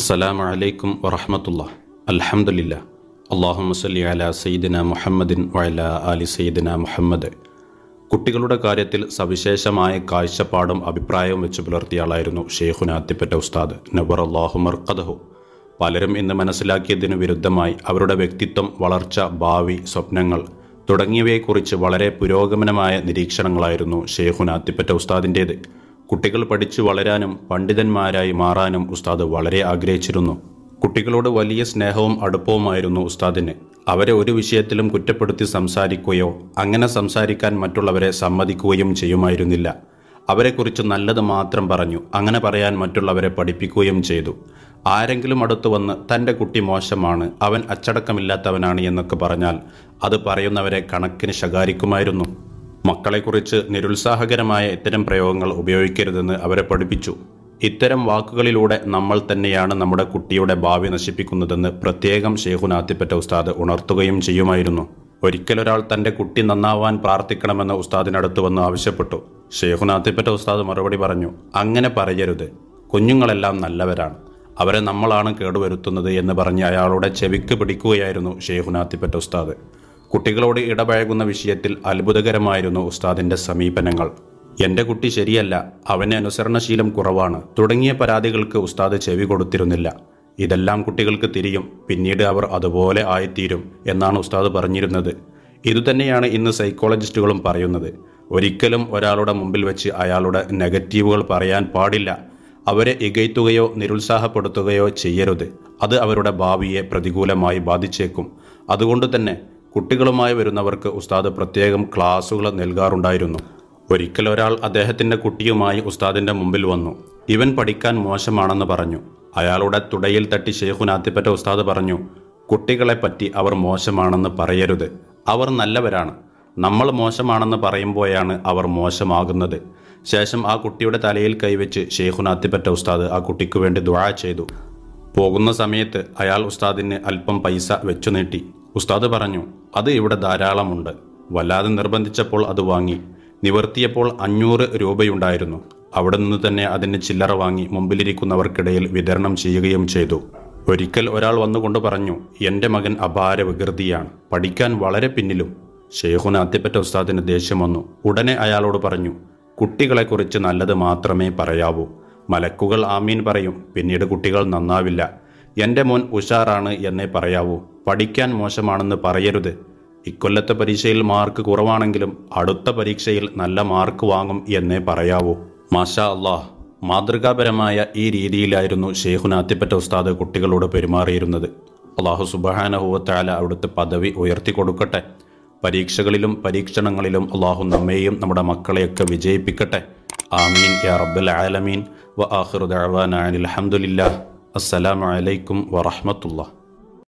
അസ്സലാമു അലൈക്കും വറഹമത്തുള്ള അൽഹംദുലില്ല അള്ളാഹുമ്മ സല്ലി അല സയ്യിദിന മുഹമ്മദിൻ വഅല ആലി സയ്യിദിന മുഹമ്മദ് കുട്ടികളുടെ കാര്യത്തിൽ സവിശേഷമായ കാഴ്ചപ്പാടും അഭിപ്രായവും വെച്ച് പുലർത്തിയ ആളായിരുന്നു ഷെയ്ഖുന അത്തിപ്പറ്റ ഉസ്താദ് നബർ അള്ളാഹു മർക്കദഹു പലരും ഇന്ന് മനസ്സിലാക്കിയതിനു വിരുദ്ധമായി അവരുടെ വ്യക്തിത്വം വളർച്ച ഭാവി സ്വപ്നങ്ങൾ തുടങ്ങിയവയെക്കുറിച്ച് വളരെ പുരോഗമനമായ നിരീക്ഷണങ്ങളായിരുന്നു ഷെയ്ഖുന അത്തിപ്പറ്റ ഉസ്താദിൻ്റേത് കുട്ടികൾ പഠിച്ചു വളരാനും പണ്ഡിതന്മാരായി മാറാനും ഉസ്താദ് വളരെ ആഗ്രഹിച്ചിരുന്നു കുട്ടികളോട് വലിയ സ്നേഹവും അടുപ്പവുമായിരുന്നു ഉസ്താദിന് അവരെ ഒരു വിഷയത്തിലും കുറ്റപ്പെടുത്തി സംസാരിക്കുകയോ അങ്ങനെ സംസാരിക്കാൻ മറ്റുള്ളവരെ സമ്മതിക്കുകയും ചെയ്യുമായിരുന്നില്ല അവരെക്കുറിച്ച് നല്ലത് മാത്രം പറഞ്ഞു അങ്ങനെ പറയാൻ മറ്റുള്ളവരെ പഠിപ്പിക്കുകയും ചെയ്തു ആരെങ്കിലും അടുത്തു വന്ന് തൻ്റെ കുട്ടി മോശമാണ് അവൻ അച്ചടക്കമില്ലാത്തവനാണ് എന്നൊക്കെ പറഞ്ഞാൽ അത് പറയുന്നവരെ കണക്കിന് ശകാരിക്കുമായിരുന്നു മക്കളെക്കുറിച്ച് നിരുത്സാഹകരമായ ഇത്തരം പ്രയോഗങ്ങൾ ഉപയോഗിക്കരുതെന്ന് അവരെ പഠിപ്പിച്ചു ഇത്തരം വാക്കുകളിലൂടെ നമ്മൾ തന്നെയാണ് നമ്മുടെ കുട്ടിയുടെ ഭാവി നശിപ്പിക്കുന്നതെന്ന് പ്രത്യേകം ഷെയ്ഖുനാത്തിപ്പറ്റ ഉസ്താദ് ഉണർത്തുകയും ചെയ്യുമായിരുന്നു ഒരിക്കലൊരാൾ തൻ്റെ കുട്ടി നന്നാവാൻ പ്രാർത്ഥിക്കണമെന്ന് ഉസ്താദിനടുത്ത് വന്ന് ആവശ്യപ്പെട്ടു ഷെയ്ഖുനാത്തിപ്പറ്റ ഉസ്താദ് മറുപടി പറഞ്ഞു അങ്ങനെ പറയരുത് കുഞ്ഞുങ്ങളെല്ലാം നല്ലവരാണ് അവരെ നമ്മളാണ് കേടുവരുത്തുന്നത് എന്ന് പറഞ്ഞ് അയാളുടെ ചെവിക്ക് പിടിക്കുകയായിരുന്നു ഷെയ്ഖുനാത്തിപ്പറ്റ ഉസ്താദ് കുട്ടികളോട് ഇടപഴകുന്ന വിഷയത്തിൽ അത്ഭുതകരമായിരുന്നു ഉസ്താദിന്റെ സമീപനങ്ങൾ എൻ്റെ കുട്ടി ശരിയല്ല അവന് അനുസരണശീലം കുറവാണ് തുടങ്ങിയ പരാതികൾക്ക് ഉസ്താദ് ചെവി കൊടുത്തിരുന്നില്ല ഇതെല്ലാം കുട്ടികൾക്ക് തിരിയും പിന്നീട് അവർ അതുപോലെ ആയിത്തീരും എന്നാണ് ഉസ്താദ് പറഞ്ഞിരുന്നത് ഇതുതന്നെയാണ് ഇന്ന് സൈക്കോളജിസ്റ്റുകളും പറയുന്നത് ഒരിക്കലും ഒരാളുടെ മുമ്പിൽ വെച്ച് അയാളുടെ നെഗറ്റീവുകൾ പറയാൻ പാടില്ല അവരെ ഇകയ്ത്തുകയോ നിരുത്സാഹപ്പെടുത്തുകയോ ചെയ്യരുത് അത് അവരുടെ ഭാവിയെ പ്രതികൂലമായി ബാധിച്ചേക്കും അതുകൊണ്ട് തന്നെ കുട്ടികളുമായി വരുന്നവർക്ക് ഉസ്താദ് പ്രത്യേകം ക്ലാസുകൾ നൽകാറുണ്ടായിരുന്നു ഒരിക്കൽ ഒരാൾ അദ്ദേഹത്തിൻ്റെ കുട്ടിയുമായി ഉസ്താദിൻ്റെ മുമ്പിൽ വന്നു ഇവൻ പഠിക്കാൻ മോശമാണെന്ന് പറഞ്ഞു അയാളുടെ തുടയിൽ തട്ടി ഷെയ്ഖുനാത്തിപ്പറ്റ ഉസ്താദ് പറഞ്ഞു കുട്ടികളെ പറ്റി അവർ മോശമാണെന്ന് പറയരുത് അവർ നല്ലവരാണ് നമ്മൾ മോശമാണെന്ന് പറയുമ്പോഴാണ് അവർ മോശമാകുന്നത് ശേഷം ആ കുട്ടിയുടെ തലയിൽ കൈവച്ച് ഷെയ്ഖുനാത്തിപ്പറ്റ ഉസ്താദ് ആ കുട്ടിക്ക് വേണ്ടി ദുആ ചെയ്തു പോകുന്ന സമയത്ത് അയാൾ ഉസ്താദിന് അല്പം പൈസ വെച്ചു നീട്ടി ഉസ്താദ് പറഞ്ഞു അത് ഇവിടെ ധാരാളമുണ്ട് വല്ലാതെ നിർബന്ധിച്ചപ്പോൾ അത് വാങ്ങി നിവർത്തിയപ്പോൾ അഞ്ഞൂറ് രൂപയുണ്ടായിരുന്നു അവിടെ നിന്ന് തന്നെ അതിന് ചില്ലറ വാങ്ങി മുമ്പിലിരിക്കുന്നവർക്കിടയിൽ വിതരണം ചെയ്യുകയും ചെയ്തു ഒരിക്കൽ ഒരാൾ വന്നുകൊണ്ട് പറഞ്ഞു എൻ്റെ മകൻ അപാര വികൃതിയാണ് പഠിക്കാൻ വളരെ പിന്നിലും ഷെയ്ഖുന അത്തിപ്പറ്റ ഉസ്താദിന് ദേഷ്യം വന്നു ഉടനെ അയാളോട് പറഞ്ഞു കുട്ടികളെക്കുറിച്ച് നല്ലത് മാത്രമേ പറയാവൂ മലക്കുകൾ ആമീൻ പറയും പിന്നീട് കുട്ടികൾ നന്നാവില്ല എൻ്റെ മോൻ ഉഷാറാണ് എന്നേ പറയാവൂ പഠിക്കാൻ മോശമാണെന്ന് പറയരുത് ഇക്കൊല്ലത്തെ പരീക്ഷയിൽ മാർക്ക് കുറവാണെങ്കിലും അടുത്ത പരീക്ഷയിൽ നല്ല മാർക്ക് വാങ്ങും എന്നേ പറയാവൂ മാഷാ അള്ളാഹ് മാതൃകാപരമായ ഈ രീതിയിലായിരുന്നു ഷെയ്ഖുനാത്തിപ്പറ്റ ഉസ്താദ് കുട്ടികളോട് പെരുമാറിയിരുന്നത് അള്ളാഹു സുബഹാനഹുവത്താല അവിടുത്തെ പദവി ഉയർത്തി കൊടുക്കട്ടെ പരീക്ഷകളിലും പരീക്ഷണങ്ങളിലും അള്ളാഹു നമ്മെയും നമ്മുടെ മക്കളെയൊക്കെ വിജയിപ്പിക്കട്ടെ ആമീൻ യാ റബ്ബൽ ആലമീൻ വ ആഖിറു ദഅവാന അനിൽ ഹംദുലില്ലാ അസ്സലാമു അലൈക്കും വറഹ്മത്തുള്ളാഹി